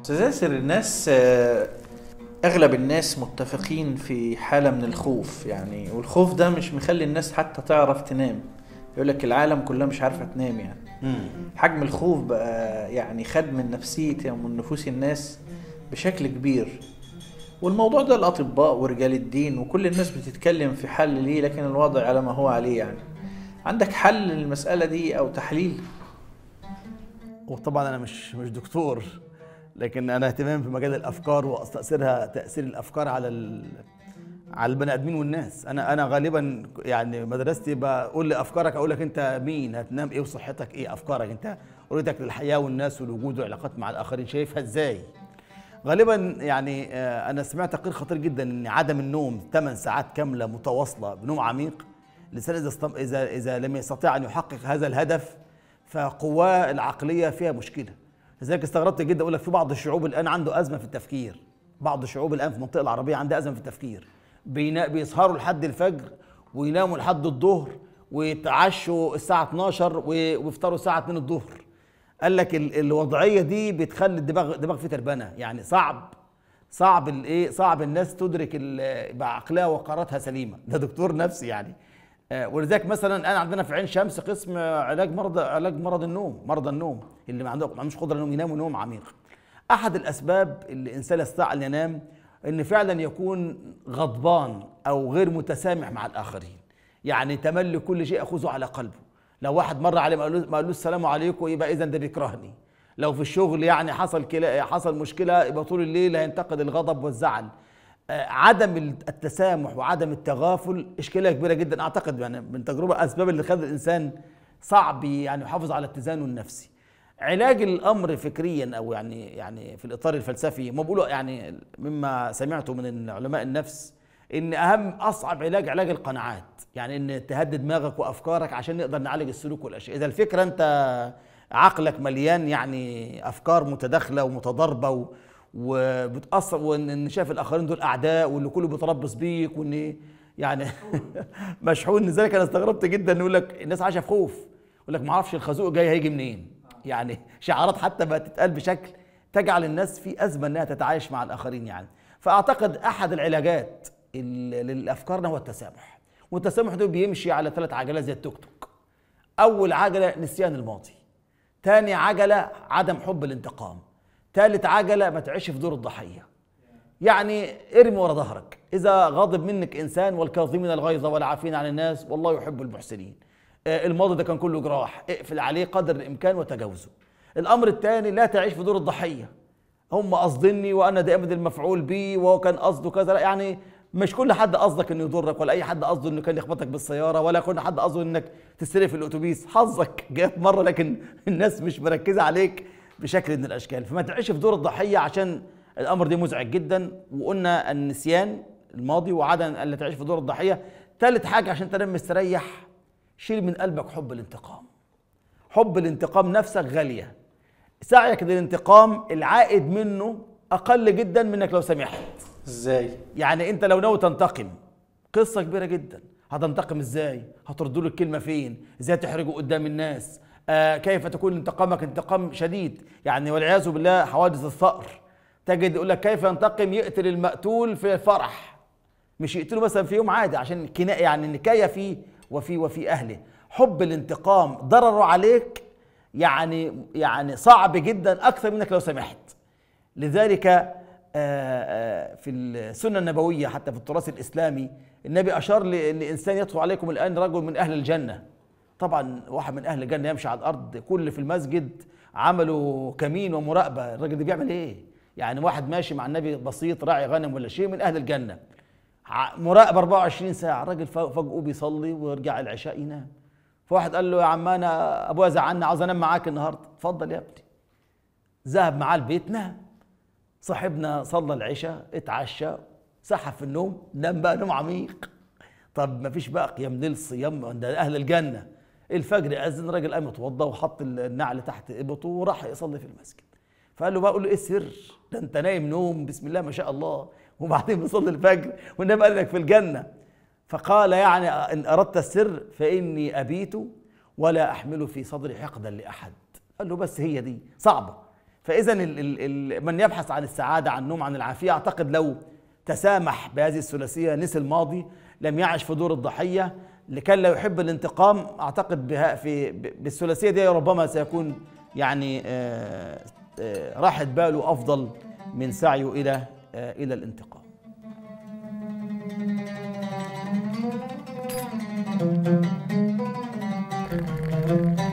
استاذ ياسر الناس آه، اغلب الناس متفقين في حاله من الخوف يعني والخوف ده مش مخلي الناس حتى تعرف تنام يقول لك العالم كلها مش عارفه تنام يعني حجم الخوف بقى يعني خد من نفسيه ومن نفوس الناس بشكل كبير والموضوع ده الاطباء ورجال الدين وكل الناس بتتكلم في حل ليه لكن الوضع على ما هو عليه يعني عندك حل للمساله دي او تحليل وطبعا انا مش مش دكتور لكن انا اهتمام في مجال الافكار وتاثيرها تاثير الافكار على ال... على البني ادمين والناس انا انا غالبا يعني مدرستي بقول لي افكارك اقول لك انت مين هتنام ايه وصحتك ايه افكارك انت رؤيتك للحياه والناس والوجود والعلاقات مع الاخرين شايفها ازاي غالبا يعني آه، انا سمعت تقرير خطير جدا ان عدم النوم 8 ساعات كامله متواصله بنوم عميق الانسان اذا استم... اذا اذا لم يستطيع ان يحقق هذا الهدف فقواه العقليه فيها مشكله لذلك استغربت جدا اقول لك في بعض الشعوب الان عنده ازمه في التفكير بعض الشعوب الان في المنطقه العربيه عندها ازمه في التفكير بينا... بيسهروا لحد الفجر ويناموا لحد الظهر ويتعشوا الساعه 12 و- ويفطروا الساعه 2 الظهر قال لك ال- الوضعيه دي بتخلي الدماغ الدماغ فيه تربنه يعني صعب صعب الايه صعب الناس تدرك ال- بعقلها وقراراتها سليمه ده دكتور نفسي يعني آه، ولذلك مثلا انا عندنا في عين شمس قسم علاج مرضى علاج مرض النوم مرضى النوم اللي ما عندهم ما عندوش قدره انهم يناموا نوم عميق احد الاسباب اللي الانسان يستطيع ان ينام ان فعلا يكون غضبان او غير متسامح مع الاخرين يعني تملي كل شيء اخذه على قلبه لو واحد مر عليه ما قالوش ما قالوش السلام عليكم يبقى اذا ده بيكرهني لو في الشغل يعني حصل كلا حصل مشكله يبقى طول الليل هينتقد الغضب والزعل آه، عدم التسامح وعدم التغافل اشكاليه كبيره جدا اعتقد يعني من تجربه اسباب اللي خلى الانسان صعب يعني يحافظ على اتزانه النفسي علاج الامر فكريا او يعني يعني في الاطار الفلسفي ما بقولوا يعني مما سمعته من علماء النفس ان اهم اصعب علاج علاج القناعات يعني ان تهدد دماغك وافكارك عشان نقدر نعالج السلوك والاشياء اذا الفكره انت عقلك مليان يعني افكار متداخله ومتضاربه و وبتاثر وان شايف الاخرين دول اعداء واللي كله بيتربص بيك وان يعني مشحون لذلك انا استغربت جدا يقول لك الناس عايشه في خوف يقول لك ما اعرفش الخازوق جاي هيجي منين يعني شعارات حتى بقت تتقال بشكل تجعل الناس في ازمه انها تتعايش مع الاخرين يعني فاعتقد احد العلاجات ال- للافكار هو التسامح والتسامح ده بيمشي على ثلاث عجلات زي التوك توك اول عجله نسيان الماضي تاني عجله عدم حب الانتقام تالت عجله ما تعيش في دور الضحيه يعني ارمي ورا ظهرك اذا غضب منك انسان والكاظمين الغيظ والعافين عن الناس والله يحب المحسنين آه، الماضي ده كان كله جراح اقفل عليه قدر الامكان وتجاوزه الامر الثاني لا تعيش في دور الضحيه هم قصدني وانا دائما المفعول بي وهو كان قصده كذا لا يعني مش كل حد قصدك انه يضرك ولا اي حد قصده انه كان يخبطك بالسياره ولا كل حد قصده انك تسرق في الاتوبيس حظك جات مره لكن الناس مش مركزه عليك بشكل من الاشكال فما تعيش في دور الضحيه عشان الامر ده مزعج جدا وقلنا النسيان الماضي وعدم الا تعيش في دور الضحيه ثالث حاجه عشان تنام مستريح شيل من قلبك حب الانتقام حب الانتقام نفسك غاليه سعيك للانتقام العائد منه اقل جدا منك لو سمحت ازاي يعني انت لو ناوي تنتقم قصه كبيره جدا هتنتقم ازاي هترد له الكلمه فين ازاي تحرجه قدام الناس آه كيف تكون انتقامك انتقام شديد يعني والعياذ بالله حوادث الثأر تجد يقول لك كيف ينتقم يقتل المقتول في الفرح مش يقتله مثلا في يوم عادي عشان كنا يعني النكايه فيه وفي وفي اهله حب الانتقام ضرره عليك يعني يعني صعب جدا اكثر منك لو سمحت لذلك آه، آه، في السنه النبويه حتى في التراث الاسلامي النبي اشار ل- لانسان يدخل عليكم الان رجل من اهل الجنه طبعا واحد من اهل الجنه يمشي على الارض كل اللي في المسجد عملوا كمين ومراقبه الراجل ده بيعمل ايه يعني واحد ماشي مع النبي بسيط راعي غنم ولا شيء من اهل الجنه ع- مراقبه 24 ساعه الراجل ف- فجاه بيصلي ويرجع العشاء ينام فواحد قال له يا عم انا ابويا زعلني عاوز انام معاك النهارده اتفضل يا ابني ذهب معاه البيت نام صاحبنا صلى العشاء اتعشى سحب في النوم نام بقى نوم عميق طب ما فيش بقى قيام ليل صيام ده اهل الجنه الفجر اذن الراجل قام اتوضى وحط النعل تحت ابطه وراح يصلي في المسجد فقال له بقى قول له ايه السر ده انت نايم نوم بسم الله ما شاء الله وبعدين بيصلي الفجر والنبي قال لك في الجنه فقال يعني ان اردت السر فاني ابيت ولا احمل في صدري حقدا لاحد قال له بس هي دي صعبه فاذا ال- ال- ال- من يبحث عن السعاده عن النوم عن العافيه اعتقد لو تسامح بهذه الثلاثيه نسي الماضي لم يعش في دور الضحيه لكي لا يحب الانتقام اعتقد بها في ب- بالثلاثيه دي ربما سيكون يعني آه، آه، راحه باله افضل من سعيه الى آه، الى الانتقام thank you